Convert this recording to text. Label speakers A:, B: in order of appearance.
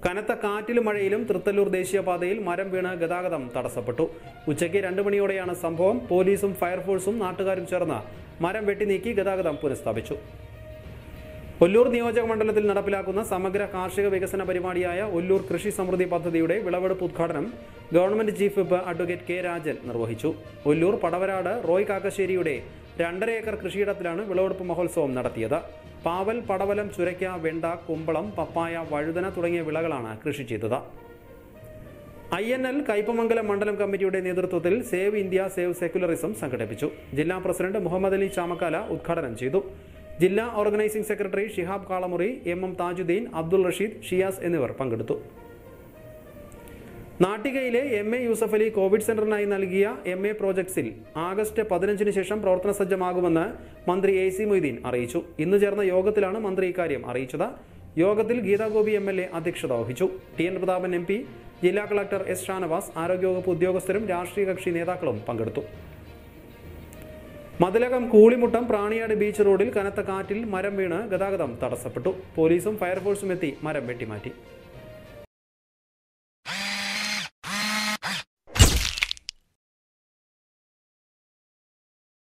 A: കനത്ത കാറ്റിലും മഴയിലും തൃത്തല്ലൂർ ദേശീയപാതയിൽ മരം വീണ് ഗതാഗതം തടസ്സപ്പെട്ടു ഉച്ചയ്ക്ക് രണ്ട് മണിയോടെയാണ് സംഭവം പോലീസും ഫയർഫോഴ്സും നാട്ടുകാരും ചേർന്ന് മരം വെട്ടി നീക്കി ഗതാഗതം പുനഃസ്ഥാപിച്ചു ഒല്ലൂർ നിയോജക മണ്ഡലത്തിൽ നടപ്പിലാക്കുന്ന സമഗ്ര കാർഷിക വികസന പരിപാടിയായ ഒല്ലൂർ കൃഷി സമൃദ്ധി പദ്ധതിയുടെ വിളവെടുപ്പ് ഉദ്ഘാടനം government chief whip advocate K Rajan നിർവഹിച്ചു ഒല്ലൂർ പടവരാട് റോയ് കാക്കശ്ശേരിയുടെ രണ്ടര ഏക്കർ കൃഷിയിടത്തിലാണ് വിളവെടുപ്പ് മഹോത്സവം നടത്തിയത് പാവൽ പടവലം ചുരയ്ക്ക വെണ്ട കുമ്പളം പപ്പായ വഴുതന തുടങ്ങിയ വിളകളാണ് കൃഷി ചെയ്തത് ഐ എൻ എൽ കയ്പമംഗലം മണ്ഡലം കമ്മിറ്റിയുടെ നേതൃത്വത്തിൽ സേവ് ഇന്ത്യ സേവ് സെക്യുലറിസം സംഘടിപ്പിച്ചു ജില്ലാ പ്രസിഡന്റ് മുഹമ്മദ് അലി ചാമക്കാല ഉദ്ഘാടനം ചെയ്തു ജില്ലാ organising secretary Shihab Kalamuri M M Thajudheen Abdul Rasheed Shiyas എന്നിവർ പങ്കെടുത്തു നാട്ടികയിലെ M A Yusuff Ali covid സെന്ററിനായി നൽകിയ എം എ പ്രോജക്ട്സിൽ ആഗസ്റ്റ് പതിനഞ്ചിന് ശേഷം പ്രവർത്തന സജ്ജമാകുമെന്ന് മന്ത്രി എ സി മൊയ്തീൻ അറിയിച്ചു ഇന്ന് ചേർന്ന യോഗത്തിലാണ് മന്ത്രി ഇക്കാര്യം അറിയിച്ചത് യോഗത്തിൽ ഗീതാഗോപി എം എൽ എ അധ്യക്ഷത വഹിച്ചു T N Prathapan M P ജില്ലാ കളക്ടർ എസ് ഷാനവാസ് ആരോഗ്യവകുപ്പ് ഉദ്യോഗസ്ഥരും രാഷ്ട്രീയ കക്ഷി നേതാക്കളും പങ്കെടുത്തു മതിലകം കൂളിമുട്ടം പ്രാണിയാട് ബീച്ച് റോഡിൽ കനത്ത കാറ്റിൽ മരം വീണ് ഗതാഗതം തടസ്സപ്പെട്ടു പോലീസും ഫയർഫോഴ്സും എത്തി മരം വെട്ടിമാറ്റി